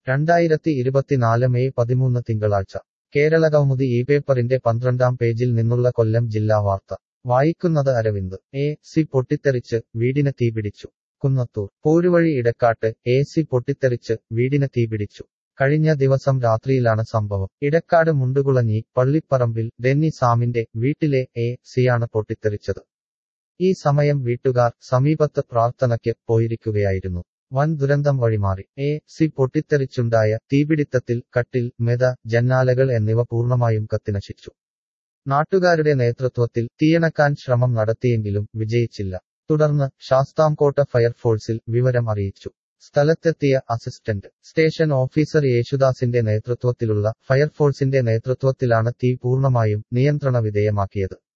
രണ്ടായിരത്തി ഇരുപത്തിനാല് മെയ് പതിമൂന്ന് തിങ്കളാഴ്ച കേരളകൗമുദി ഈ പേപ്പറിന്റെ പന്ത്രണ്ടാം പേജിൽ നിന്നുള്ള കൊല്ലം ജില്ലാ വാർത്ത വായിക്കുന്നത് അരവിന്ദ് എ സി പൊട്ടിത്തെറിച്ച് വീടിന് തീപിടിച്ചു കുന്നത്തൂർ പോരുവഴി ഇടക്കാട്ട് എ സി പൊട്ടിത്തെറിച്ച് വീടിന് തീപിടിച്ചു കഴിഞ്ഞ ദിവസം രാത്രിയിലാണ് സംഭവം ഇടക്കാട് മുണ്ടുകുളഞ്ഞി പള്ളിപ്പറമ്പിൽ ഡെന്നി സാമിന്റെ വീട്ടിലെ എ സിയാണ് പൊട്ടിത്തെറിച്ചത് ഈ സമയം വീട്ടുകാർ സമീപത്ത് പ്രാർത്ഥനയ്ക്ക് പോയിരിക്കുകയായിരുന്നു വൻ ദുരന്തം വഴിമാറി എ സി പൊട്ടിത്തെറിച്ചുണ്ടായ തീപിടിത്തത്തിൽ കട്ടിൽ മെത ജന്നാലകൾ എന്നിവ പൂർണ്ണമായും കത്തിനശിച്ചു നാട്ടുകാരുടെ നേതൃത്വത്തിൽ തീയണക്കാൻ ശ്രമം നടത്തിയെങ്കിലും വിജയിച്ചില്ല തുടർന്ന് ശാസ്താംകോട്ട ഫയർഫോഴ്സിൽ വിവരം അറിയിച്ചു സ്ഥലത്തെത്തിയ അസിസ്റ്റന്റ് സ്റ്റേഷൻ ഓഫീസർ യേശുദാസിന്റെ നേതൃത്വത്തിലുള്ള ഫയർഫോഴ്സിന്റെ നേതൃത്വത്തിലാണ് തീ പൂർണ്ണമായും നിയന്ത്രണ വിധേയമാക്കിയത്